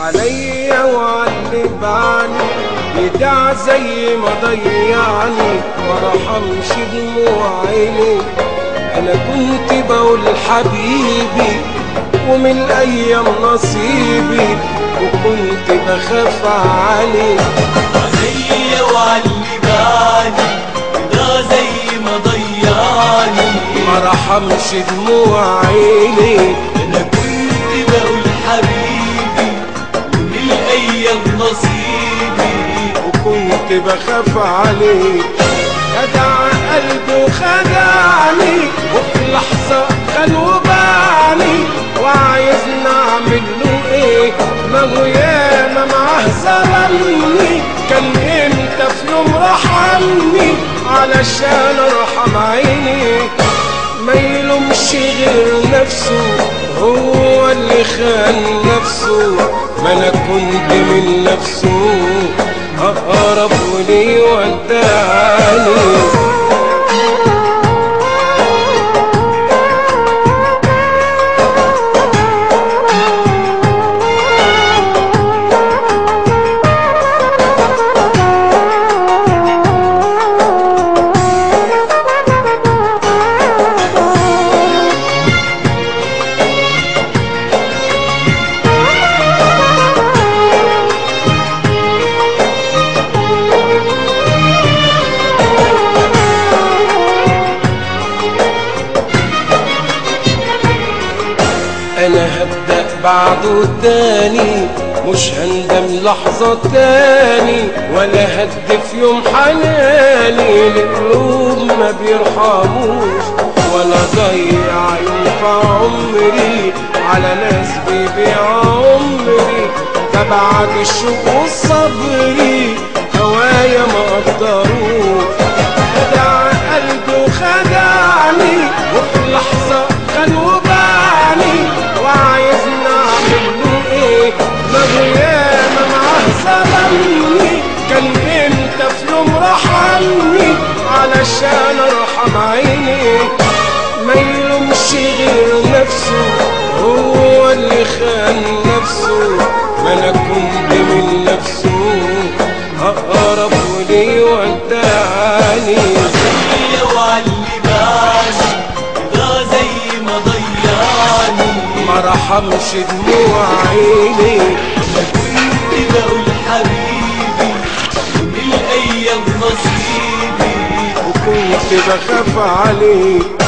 عليا وعلي بعني يدع زي ما ضيعني ما رحمش دموع عيني انا كنت بقول حبيبي ومن الايام نصيبي وكنت بخاف عليه عليا وعلي بالي ده زي ما ضيعني ما رحمش دموع عيني انا كنت بقول حبيبي ومن الايام نصيبي وكنت بخاف عليه خدع قلبه خدعني وفي لحظة خان وبعني وعايزني اعمل له ايه ما هو ياما معاه ظلمني كان امتى في يوم رحمني علشان ارحم عيني ما يلومش غير نفسه هو اللي خان نفسه ما انا كنت من نفسه اقرب ولي وداني انا هبدأ بعده تاني مش هندم لحظة تاني ولا هدف يوم حناني لقلوب ما بيرحموش ولا ضيع يوم في عمري على ناس بيبيع عمري تبعت الشوق والصبر هوايا ما قدروش خدع قلبه خدعني وفي لحظة خان وبعني وعايزني اعمل له ايه ما هو ياما معاه ظلمني كان امتى في يوم رحمني علشان ارحم عيني ما يلومش غير نفسه هو اللي خان نفسه ما انا كنت من نفسه اقرب ولي وداني عليا وعلي بالي ده زي ما ضيعني ما رحمش دموع عيني انا كنت بقول حبيبي ومن الايام نصيبي وكنت بخاف عليه